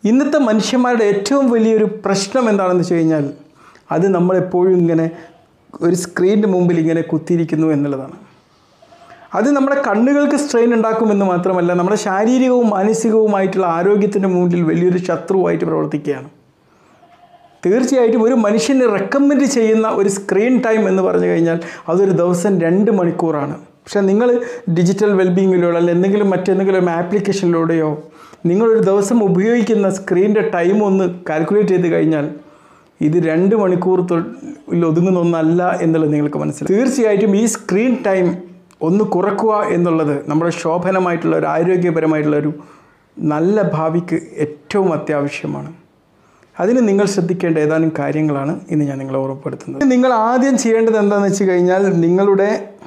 ഇന്നത്തെ മനുഷ്യന്മാരുടെ ഏറ്റവും വലിയൊരു പ്രശ്നം എന്താണെന്ന് വെച്ച് കഴിഞ്ഞാൽ അത് നമ്മളെപ്പോഴും ഇങ്ങനെ ഒരു സ്ക്രീനിൻ്റെ മുമ്പിൽ ഇങ്ങനെ കുത്തിയിരിക്കുന്നു എന്നുള്ളതാണ് അത് നമ്മുടെ കണ്ണുകൾക്ക് സ്ട്രെയിൻ ഉണ്ടാക്കുമെന്ന് മാത്രമല്ല നമ്മുടെ ശാരീരികവും മാനസികവുമായിട്ടുള്ള ആരോഗ്യത്തിൻ്റെ മുന്നിൽ വലിയൊരു ശത്രുവായിട്ട് പ്രവർത്തിക്കുകയാണ് തീർച്ചയായിട്ടും ഒരു മനുഷ്യന് റെക്കമെൻഡ് ചെയ്യുന്ന ഒരു സ്ക്രീൻ ടൈം എന്ന് പറഞ്ഞു കഴിഞ്ഞാൽ അതൊരു ദിവസം രണ്ട് മണിക്കൂറാണ് പക്ഷേ നിങ്ങൾ ഡിജിറ്റൽ വെൽബീങ്ങിലൂടെ അല്ലെങ്കിൽ എന്തെങ്കിലും മറ്റെന്തെങ്കിലും ആപ്ലിക്കേഷനിലൂടെയോ നിങ്ങളൊരു ദിവസം ഉപയോഗിക്കുന്ന സ്ക്രീനിൻ്റെ ടൈം ഒന്ന് കാൽക്കുലേറ്റ് ചെയ്ത് കഴിഞ്ഞാൽ ഇത് രണ്ട് മണിക്കൂർ തൊഴിൽ ഒതുങ്ങുന്ന ഒന്നല്ല എന്നുള്ളത് നിങ്ങൾക്ക് മനസ്സിലായി തീർച്ചയായിട്ടും ഈ സ്ക്രീൻ ടൈം ഒന്ന് കുറക്കുക എന്നുള്ളത് നമ്മുടെ ശോഭനമായിട്ടുള്ള ഒരു ആരോഗ്യപരമായിട്ടുള്ള ഒരു നല്ല ഭാവിക്ക് ഏറ്റവും അത്യാവശ്യമാണ് അതിന് നിങ്ങൾ ശ്രദ്ധിക്കേണ്ട ഏതാനും കാര്യങ്ങളാണ് ഇന്ന് ഞാൻ നിങ്ങളെ ഓർമ്മപ്പെടുത്തുന്നത് നിങ്ങൾ ആദ്യം ചെയ്യേണ്ടത് എന്താണെന്ന് വെച്ച് കഴിഞ്ഞാൽ നിങ്ങളുടെ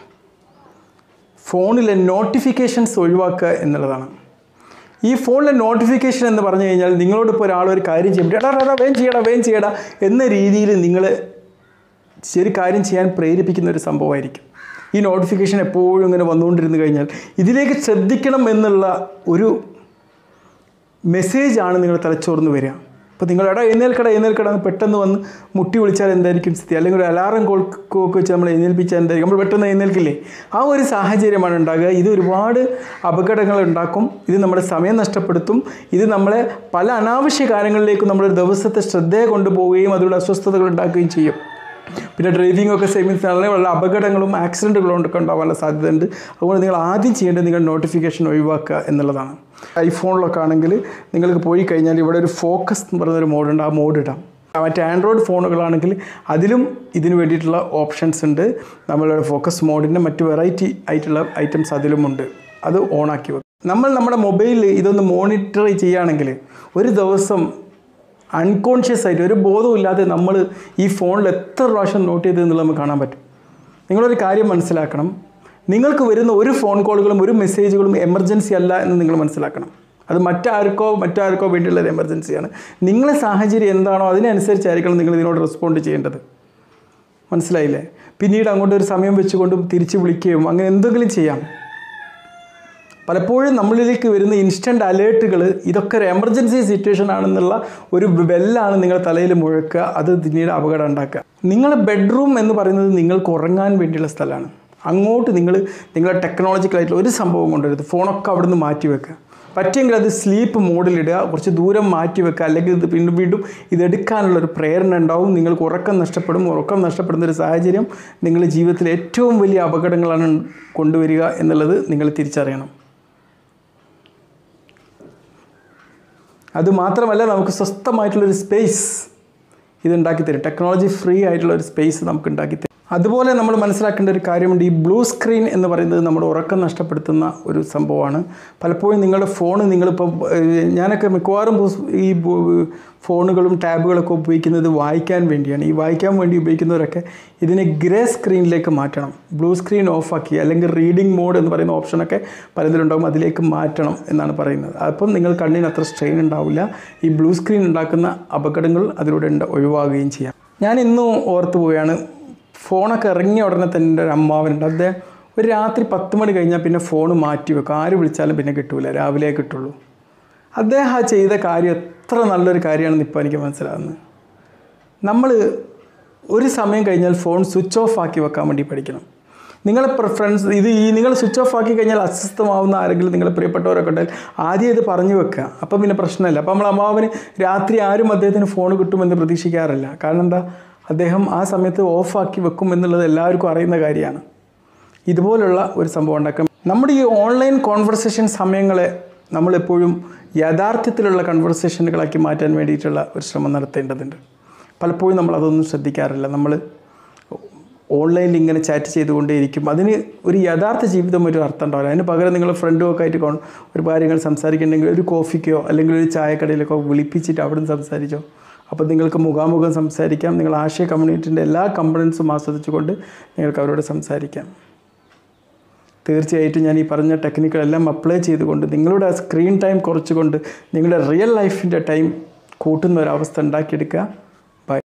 ഫോണിലെ നോട്ടിഫിക്കേഷൻസ് ഒഴിവാക്കുക എന്നുള്ളതാണ് ഈ ഫോണിലെ നോട്ടിഫിക്കേഷൻ എന്ന് പറഞ്ഞു കഴിഞ്ഞാൽ നിങ്ങളോട് ഇപ്പോൾ ഒരാൾ ഒരു കാര്യം ചെയ്യുമ്പോൾ എടാ എടാ വേം ചെയ്യടാ വേം ചെയ്യടാ എന്ന രീതിയിൽ നിങ്ങൾ ശരി കാര്യം ചെയ്യാൻ പ്രേരിപ്പിക്കുന്ന ഒരു സംഭവമായിരിക്കും ഈ നോട്ടിഫിക്കേഷൻ എപ്പോഴും ഇങ്ങനെ വന്നുകൊണ്ടിരുന്നു കഴിഞ്ഞാൽ ഇതിലേക്ക് ശ്രദ്ധിക്കണം എന്നുള്ള ഒരു മെസ്സേജാണ് നിങ്ങൾ തലച്ചോർന്ന് വരിക അപ്പോൾ നിങ്ങൾ എടാ എഴുന്നേൽക്കട എഴുന്നേൽക്കട എന്ന് പെട്ടെന്ന് വന്ന് മുട്ടി വിളിച്ചാൽ എന്തായിരിക്കും സ്ഥിതി അല്ലെങ്കിൽ ഒരു അലാറം കോൾക്ക് വെച്ച് നമ്മൾ എഴുന്നേൽപ്പിച്ചാൽ എന്തായിരിക്കും നമ്മൾ പെട്ടെന്ന് എഴുന്നേൽക്കില്ലേ ആ ഒരു സാഹചര്യമാണ് ഉണ്ടാകുക ഇത് ഒരുപാട് അപകടങ്ങൾ ഉണ്ടാക്കും ഇത് നമ്മുടെ സമയം നഷ്ടപ്പെടുത്തും ഇത് നമ്മളെ പല അനാവശ്യ കാര്യങ്ങളിലേക്കും നമ്മുടെ ദിവസത്തെ ശ്രദ്ധയെ കൊണ്ടുപോവുകയും അതിലൂടെ അസ്വസ്ഥതകൾ ഉണ്ടാക്കുകയും ചെയ്യും പിന്നെ ഡ്രൈവിംഗ് ഒക്കെ ചെയ്യുമ്പോൾ വളരെ അപകടങ്ങളും ആക്സിഡൻറ്റുകളും ഒക്കെ ഉണ്ടാവാനുള്ള സാധ്യതയുണ്ട് അതുകൊണ്ട് നിങ്ങൾ ആദ്യം ചെയ്യേണ്ടത് നിങ്ങൾ നോട്ടിഫിക്കേഷൻ ഒഴിവാക്കുക എന്നുള്ളതാണ് ഐഫോണിലൊക്കെ ആണെങ്കിൽ നിങ്ങൾക്ക് പോയി കഴിഞ്ഞാൽ ഇവിടെ ഒരു ഫോക്കസ് എന്ന് പറയുന്നൊരു മോഡുണ്ട് ആ മോഡ് ഇടാം മറ്റേ ആൻഡ്രോയിഡ് ഫോണുകളാണെങ്കിൽ അതിലും ഇതിന് വേണ്ടിയിട്ടുള്ള ഓപ്ഷൻസ് ഉണ്ട് നമ്മളുടെ ഫോക്കസ് മോഡിൻ്റെ മറ്റ് വെറൈറ്റി ആയിട്ടുള്ള ഐറ്റംസ് അതിലുമുണ്ട് അത് ഓണാക്കി വെക്കും നമ്മൾ നമ്മുടെ മൊബൈലിൽ ഇതൊന്ന് മോണിറ്റർ ചെയ്യുകയാണെങ്കിൽ ഒരു ദിവസം അൺകോൺഷ്യസ് ആയിട്ട് ഒരു ബോധമില്ലാതെ നമ്മൾ ഈ ഫോണിൽ എത്ര പ്രാവശ്യം നോട്ട് ചെയ്ത് എന്നുള്ളത് നമുക്ക് കാണാൻ പറ്റും നിങ്ങളൊരു കാര്യം മനസ്സിലാക്കണം നിങ്ങൾക്ക് വരുന്ന ഒരു ഫോൺ കോളുകളും ഒരു മെസ്സേജുകളും എമർജൻസി അല്ല എന്ന് നിങ്ങൾ മനസ്സിലാക്കണം അത് മറ്റാർക്കോ മറ്റാർക്കോ വേണ്ടിയുള്ള ഒരു എമർജൻസിയാണ് നിങ്ങളെ സാഹചര്യം എന്താണോ അതിനനുസരിച്ചായിരിക്കണം നിങ്ങൾ ഇതിനോട് റെസ്പോണ്ട് ചെയ്യേണ്ടത് മനസ്സിലായില്ലേ പിന്നീട് അങ്ങോട്ട് ഒരു സമയം വെച്ചുകൊണ്ട് തിരിച്ച് വിളിക്കുകയും അങ്ങനെ എന്തെങ്കിലും ചെയ്യാം പലപ്പോഴും നമ്മളിലേക്ക് വരുന്ന ഇൻസ്റ്റൻറ്റ് അലേർട്ടുകൾ ഇതൊക്കെ ഒരു എമർജൻസി സിറ്റുവേഷൻ ആണെന്നുള്ള ഒരു ബെല്ലാണ് നിങ്ങളുടെ തലയിൽ മുഴക്കുക അത് പിന്നീട് അപകടം ഉണ്ടാക്കുക നിങ്ങളുടെ ബെഡ്റൂം എന്ന് പറയുന്നത് നിങ്ങൾക്ക് ഉറങ്ങാൻ വേണ്ടിയുള്ള സ്ഥലമാണ് അങ്ങോട്ട് നിങ്ങൾ നിങ്ങളുടെ ടെക്നോളജിക്കലായിട്ടുള്ള ഒരു സംഭവം കൊണ്ടുവരുത് ഫോണൊക്കെ അവിടെ നിന്ന് മാറ്റി വെക്കുക പറ്റുമെങ്കിൽ അത് സ്ലീപ്പ് മോഡിലിടുക കുറച്ച് ദൂരം മാറ്റി വെക്കുക അല്ലെങ്കിൽ ഇത് വീണ്ടും വീണ്ടും ഇതെടുക്കാനുള്ള ഒരു പ്രേരണ ഉണ്ടാവും നിങ്ങൾക്ക് ഉറക്കം നഷ്ടപ്പെടും ഉറക്കം നഷ്ടപ്പെടുന്ന ഒരു സാഹചര്യം നിങ്ങളുടെ ജീവിതത്തിൽ ഏറ്റവും വലിയ അപകടങ്ങളാണ് കൊണ്ടുവരിക എന്നുള്ളത് നിങ്ങൾ തിരിച്ചറിയണം അതുമാത്രമല്ല നമുക്ക് സ്വസ്ഥമായിട്ടുള്ളൊരു സ്പേസ് ഇത് ഉണ്ടാക്കി തരും ടെക്നോളജി ഫ്രീ ആയിട്ടുള്ള ഒരു സ്പേസ് നമുക്ക് ഉണ്ടാക്കി തരും അതുപോലെ നമ്മൾ മനസ്സിലാക്കേണ്ട ഒരു കാര്യമുണ്ട് ഈ ബ്ലൂ സ്ക്രീൻ എന്ന് പറയുന്നത് നമ്മുടെ ഉറക്കം നഷ്ടപ്പെടുത്തുന്ന ഒരു സംഭവമാണ് പലപ്പോഴും നിങ്ങളുടെ ഫോൺ നിങ്ങളിപ്പോൾ ഞാനൊക്കെ മിക്കവാറും ഈ ഫോണുകളും ടാബുകളൊക്കെ ഉപയോഗിക്കുന്നത് വായിക്കാൻ വേണ്ടിയാണ് ഈ വായിക്കാൻ വേണ്ടി ഉപയോഗിക്കുന്നവരൊക്കെ ഇതിനെ ഗ്രേ സ്ക്രീനിലേക്ക് മാറ്റണം ബ്ലൂ സ്ക്രീൻ ഓഫാക്കി അല്ലെങ്കിൽ റീഡിംഗ് മോഡ് എന്ന് പറയുന്ന ഓപ്ഷനൊക്കെ പലതിലുണ്ടാകും അതിലേക്ക് മാറ്റണം എന്നാണ് പറയുന്നത് അപ്പം നിങ്ങൾ കണ്ണിന് അത്ര സ്ട്രെയിൻ ഉണ്ടാവില്ല ഈ ബ്ലൂ സ്ക്രീൻ ഉണ്ടാക്കുന്ന അപകടങ്ങൾ അതിലൂടെ ഒഴിവാകുകയും ചെയ്യാം ഞാൻ ഇന്നും ഓർത്തു പോവുകയാണ് ഫോണൊക്കെ ഇറങ്ങിയ ഉടനെ തന്നെ എൻ്റെ ഒരു അമ്മാവനുണ്ട് അദ്ദേഹം ഒരു രാത്രി പത്ത് മണി കഴിഞ്ഞാൽ പിന്നെ ഫോൺ മാറ്റി വെക്കും ആര് വിളിച്ചാലും പിന്നെ കിട്ടൂല രാവിലെ കിട്ടുള്ളൂ അദ്ദേഹം ആ ചെയ്ത കാര്യം എത്ര നല്ലൊരു കാര്യമാണെന്ന് ഇപ്പോൾ എനിക്ക് മനസ്സിലാകുന്നത് നമ്മൾ ഒരു സമയം കഴിഞ്ഞാൽ ഫോൺ സ്വിച്ച് ഓഫ് ആക്കി വെക്കാൻ വേണ്ടി പഠിക്കണം നിങ്ങളെ പ്രിഫറൻസ് ഇത് ഈ നിങ്ങൾ സ്വിച്ച് ഓഫ് ആക്കി കഴിഞ്ഞാൽ അസ്വസ്ഥമാവുന്ന ആരെങ്കിലും നിങ്ങളെ പ്രിയപ്പെട്ടവരൊക്കെ ഉണ്ടെങ്കിൽ ആദ്യം ഇത് പറഞ്ഞു വെക്കുക അപ്പം പിന്നെ പ്രശ്നമില്ല അപ്പം നമ്മൾ അമ്മാവന് രാത്രി ആരും അദ്ദേഹത്തിന് ഫോൺ കിട്ടുമെന്ന് പ്രതീക്ഷിക്കാറില്ല കാരണം എന്താ അദ്ദേഹം ആ സമയത്ത് ഓഫാക്കി വെക്കും എന്നുള്ളത് എല്ലാവർക്കും അറിയുന്ന കാര്യമാണ് ഇതുപോലുള്ള ഒരു സംഭവം ഉണ്ടാക്കാം നമ്മുടെ ഈ ഓൺലൈൻ കോൺവെർസേഷൻ സമയങ്ങളെ നമ്മളെപ്പോഴും യഥാർത്ഥത്തിലുള്ള കൺവെർസേഷനുകളാക്കി മാറ്റാൻ വേണ്ടിയിട്ടുള്ള ഒരു ശ്രമം നടത്തേണ്ടതുണ്ട് പലപ്പോഴും നമ്മൾ അതൊന്നും ശ്രദ്ധിക്കാറില്ല നമ്മൾ ഓൺലൈനിൽ ഇങ്ങനെ ചാറ്റ് ചെയ്തുകൊണ്ടേയിരിക്കും അതിന് ഒരു യഥാർത്ഥ ജീവിതം ഒരു അർത്ഥം ഉണ്ടാവില്ല അതിന് പകരം നിങ്ങൾ ഫ്രണ്ടും ഒക്കെ ആയിട്ട് ഒരു കാര്യങ്ങൾ സംസാരിക്കുന്നുണ്ടെങ്കിൽ ഒരു കോഫിക്കോ അല്ലെങ്കിൽ ഒരു ചായക്കടയിലൊക്കെ വിളിപ്പിച്ചിട്ട് അവിടെ നിന്ന് സംസാരിച്ചോ അപ്പോൾ നിങ്ങൾക്ക് മുഖാമുഖം സംസാരിക്കാം നിങ്ങൾ ആശയ കമ്മ്യൂണിറ്റിൻ്റെ എല്ലാ കമ്പണൻസും ആസ്വദിച്ചുകൊണ്ട് നിങ്ങൾക്ക് അവരോട് സംസാരിക്കാം തീർച്ചയായിട്ടും ഞാൻ ഈ പറഞ്ഞ ടെക്നിക്കുകളെല്ലാം അപ്ലൈ ചെയ്തുകൊണ്ട് നിങ്ങളുടെ സ്ക്രീൻ ടൈം കുറച്ചുകൊണ്ട് നിങ്ങളുടെ റിയൽ ലൈഫിൻ്റെ ടൈം കൂട്ടുന്ന ഒരവസ്ഥ ഉണ്ടാക്കിയെടുക്കുക